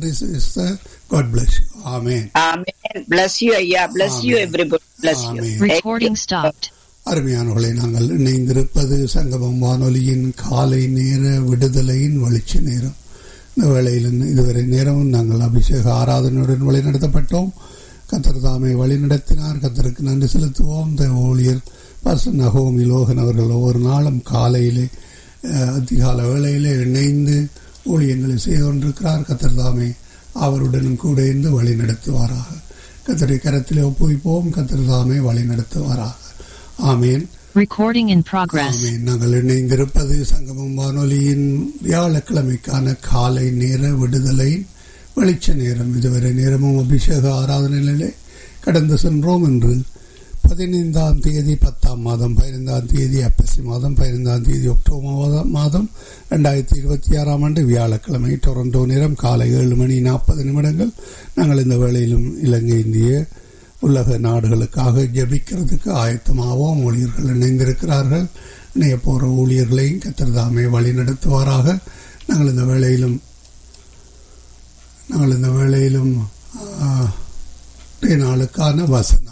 நன்றி sister God bless you amen Amen. Bless you, ஐயா. Bless you, Amen. everybody. Bless you. Amen. Thank you. Recording stopped. அருமையானவர்களை நாங்கள் இணைந்திருப்பது சங்கமம் வானொலியின் காலை நேர விடுதலையின் வெளிச்ச நேரம் இந்த வேளையில் இதுவரை நேரமும் நாங்கள் அபிஷேக ஆராதனையுடன் வழிநடத்தப்பட்டோம் கத்தர் தாமை வழிநடத்தினார் கத்தருக்கு நன்றி செலுத்துவோம் இந்த ஊழியர் பச நகோமி லோகன் அவர்கள் ஒவ்வொரு நாளும் காலையிலே அஹ், அதிகால வேளையிலே இணைந்து ஊழியங்களை செய்து கொண்டிருக்கிறார் கத்தர் தாமே அவருடனும் கூட இருந்து வழி நடத்துவாராக கத்தரை கரத்திலே ஒப்புவிப்போம் கத்தர் தாமே வழி நடத்துவாராக ஆமேன் Recording in progress. ஆமேன் நாங்கள் இணைந்திருப்பது சங்கமம் வானொலியின் வியாழக்கிழமைக்கான காலை நேர விடுதலையின் வெளிச்ச நேரம் இதுவரை நேரமும் அபிஷேக ஆராதனையிலே கடந்து சென்றோம் என்று பதினைந்தாம் தேதி பத்தாம் மாதம் பதினைந்தாம் தேதி அப்பசி மாதம் பதினைந்தாம் தேதி அக்டோபர் மாதம் மாதம் ரெண்டாயிரத்தி இருபத்தி ஆறாம் ஆண்டு வியாழக்கிழமை டொரண்டோ நேரம் காலை ஏழு மணி நாற்பது நிமிடங்கள் நாங்கள் இந்த வேளையிலும் இலங்கை இந்திய உலக நாடுகளுக்காக ஜெபிக்கிறதுக்கு ஆயத்தமாகவும் ஊழியர்கள் இணைந்திருக்கிறார்கள் இணைய போகிற ஊழியர்களையும் கத்திரதாமே வழி நடத்துவாராக நாங்கள் இந்த வேளையிலும் நாங்கள் இந்த வேளையிலும் ஆ, இன்றைய நாளுக்கான வசனம்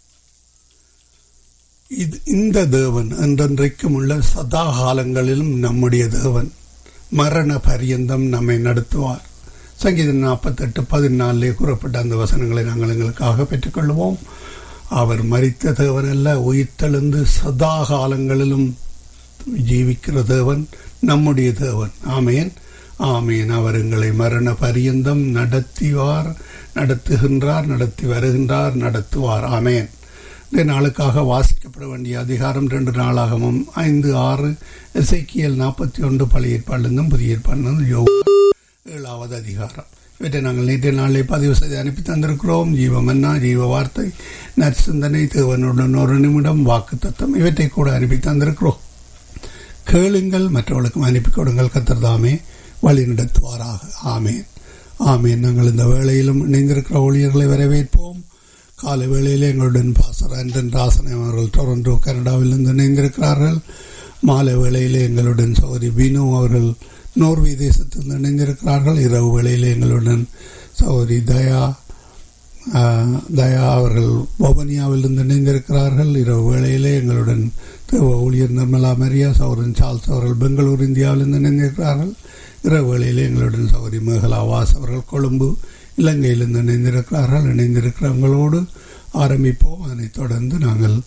இது இந்த தேவன் என்றென்றைக்கும் உள்ள சதா காலங்களிலும் நம்முடைய தேவன் மரண பரியந்தம் நம்மை நடத்துவார் சங்கீதம் நாற்பத்தெட்டு பதினாலே கூறப்பட்ட அந்த வசனங்களை நாங்கள் எங்களுக்காக பெற்றுக்கொள்வோம் அவர் மரித்த தேவன் அல்ல உயிர்த்தெழுந்து சதா காலங்களிலும் ஜீவிக்கிற தேவன் நம்முடைய தேவன் ஆமேன் ஆமேன் அவர் எங்களை மரண பரியந்தம் நடத்திவார் நடத்துகின்றார் நடத்தி வருகின்றார் நடத்துவார் ஆமேன் இந்த நாளுக்காக வாசிக்கப்பட வேண்டிய அதிகாரம் ரெண்டு நாளாகவும் ஐந்து ஆறு எசைக்கியல் நாற்பத்தி ஒன்று பழைய ஏற்பாடுலேருந்தும் புதிய ஏற்பாடுலேருந்து யோகா ஏழாவது அதிகாரம் இவற்றை நாங்கள் நேற்றைய நாளை பதிவு செய்து அனுப்பி தந்திருக்கிறோம் ஜீவமன்னா ஜீவ வார்த்தை நற்சிந்தனை தேவனுடன் ஒரு நிமிடம் வாக்கு தத்தம் இவற்றை கூட அனுப்பி தந்திருக்கிறோம் கேளுங்கள் மற்றவர்களுக்கும் அனுப்பி கொடுங்கள் கத்தர்தாமே வழி நடத்துவாராக ஆமேன் ஆமேன் நாங்கள் இந்த வேளையிலும் இணைந்திருக்கிற ஊழியர்களை வரவேற்போம் காலை வேளையில் எங்களுடன் பாசர் ஆண்டன் ராசன் அவர்கள் டொரண்டோ கனடாவிலிருந்து இணைந்திருக்கிறார்கள் மாலை வேளையில் எங்களுடன் சௌரி பினு அவர்கள் நோர்வே தேசத்திலிருந்து இணைந்திருக்கிறார்கள் இரவு வேளையில் எங்களுடன் சௌரி தயா ஆஹ், தயா அவர்கள் வவுனியாவிலிருந்து இணைந்திருக்கிறார்கள் இரவு வேளையிலே எங்களுடன் தேவ ஊழியர் நிர்மலா மரியா சௌரன் சார்ல்ஸ் அவர்கள் பெங்களூர் இந்தியாவிலிருந்து இணைந்திருக்கிறார்கள் இரவு வேளையிலே எங்களுடன் சௌரி மேகலா வாஸ் அவர்கள் கொழும்பு இலங்கையிலிருந்து இணைந்திருக்கிறார்கள் இணைந்திருக்கிறவங்களோடு ஆரம்பிப்போம் அதனைத் தொடர்ந்து நாங்கள்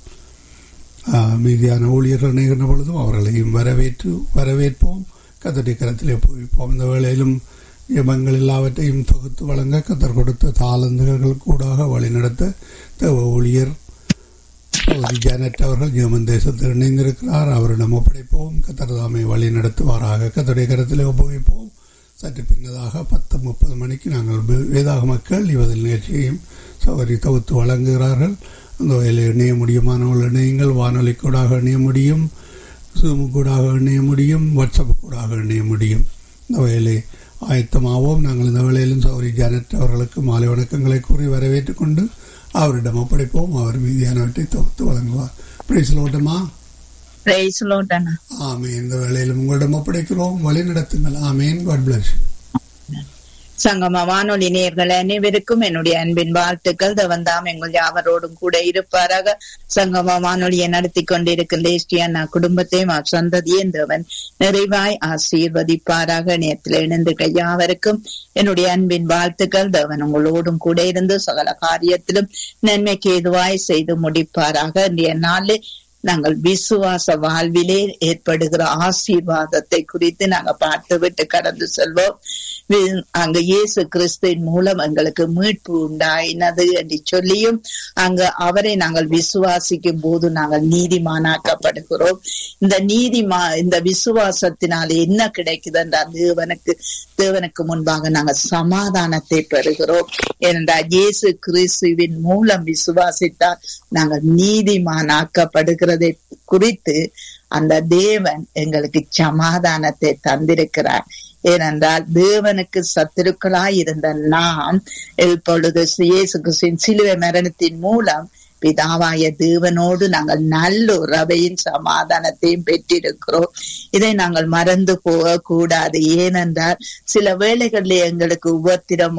ஆஹ், மீதியான ஊழியர்கள் இணைகின்ற பொழுதும் அவர்களையும் வரவேற்று வரவேற்போம் கத்தடி கரத்திலே போய்ப்போம் இந்த வேளையிலும் ஜெபங்கள் எல்லாவற்றையும் தொகுத்து வழங்க கத்தர் கொடுத்த தாளந்துகள் கூடாக வழிநடத்த தேவ ஊழியர் சகோதரி ஜானட் அவர்கள் ஜெர்மன் தேசத்தில் இணைந்திருக்கிறார் அவரிடம் ஒப்படைப்போம் கத்தர் தாமை வழி நடத்துவாராக கத்தருடைய கரத்திலே ஒப்புவிப்போம் சற்று பின்னதாக பத்து முப்பது மணிக்கு நாங்கள் வே- வேதாகம கேள்வி பதில் நிகழ்ச்சியையும் சகோதரி தொகுத்து வழங்குகிறார்கள் அந்த வகையில் இணைய முடியுமானவர்கள் இணையுங்கள் வானொலி கூடாக இணைய முடியும் ஜூம் கூடாக இணைய முடியும் வாட்ஸ்அப் கூடாக இணைய முடியும் இந்த வகையிலே ஆயத்தமாவோம் நாங்கள் இந்த வேளையிலும் சௌரி ஜானட் அவர்களுக்கு மாலை வணக்கங்களை கூறி வரவேற்றுக் கொண்டு அவரிடம் ஒப்படைப்போம் அவர் மீதியானவற்றை தொகுத்து வழங்குவார் பிரைஸ்லோட்டமா Praise the Lord, அண்ணா. ஆமே இந்த வேளையிலும் உங்களிடம் ஒப்படைக்கிறோம் வழி நடத்துங்கள் ஆமேன் காட் பிளஸ் சங்கம வானொலி நேயர்கள் அனைவருக்கும் என்னுடைய அன்பின் வாழ்த்துக்கள் தவந்தாம் எங்கள் யாவரோடும் கூட இருப்பாராக சங்கம வானொலியை நடத்தி கொண்டிருக்கும் லேஸ்டியானா குடும்பத்தையும் அவர் சந்ததியும் தேவன் நிறைவாய் ஆசீர்வதிப்பாராக நேரத்தில் இணைந்திருக்க யாவருக்கும் என்னுடைய அன்பின் வாழ்த்துக்கள் தேவன் உங்களோடும் கூட இருந்து சகல காரியத்திலும் நன்மைக்கு ஏதுவாய் செய்து முடிப்பாராக இன்றைய நாளில் நாங்கள் விசுவாச வாழ்விலே ஏற்படுகிற ஆசீர்வாதத்தை குறித்து நாங்க பார்த்து விட்டு கடந்து செல்வோம் வி- அங்க இயேசு கிறிஸ்துவின் மூலம் எங்களுக்கு மீட்பு உண்டாயினது என்று சொல்லியும் அங்க அவரை நாங்கள் விசுவாசிக்கும் போது நாங்கள் நீதிமானாக்கப்படுகிறோம் இந்த நீதிமா இந்த விசுவாசத்தினால் என்ன கிடைக்குது என்றால் தேவனுக்கு தேவனுக்கு முன்பாக நாங்கள் சமாதானத்தை பெறுகிறோம் ஏனென்றால் இயேசு கிறிஸ்துவின் மூலம் விசுவாசித்தால் நாங்கள் நீதிமானாக்கப்படுகிறதை குறித்து அந்த தேவன் எங்களுக்கு சமாதானத்தை தந்திருக்கிறார் ஏனென்றால் தேவனுக்கு சத்துருக்களாய் இருந்த நாம் இப்பொழுது இயேசு கிறிஸ்துவின் சிலுவை மரணத்தின் மூலம் பிதாவாய தேவனோடு நாங்கள் நல்ல உறவையும் சமாதானத்தையும் பெற்றிருக்கிறோம் இதை நாங்கள் மறந்து போக கூடாது ஏனென்றால் சில வேளைகளில் எங்களுக்கு உபத்திரம்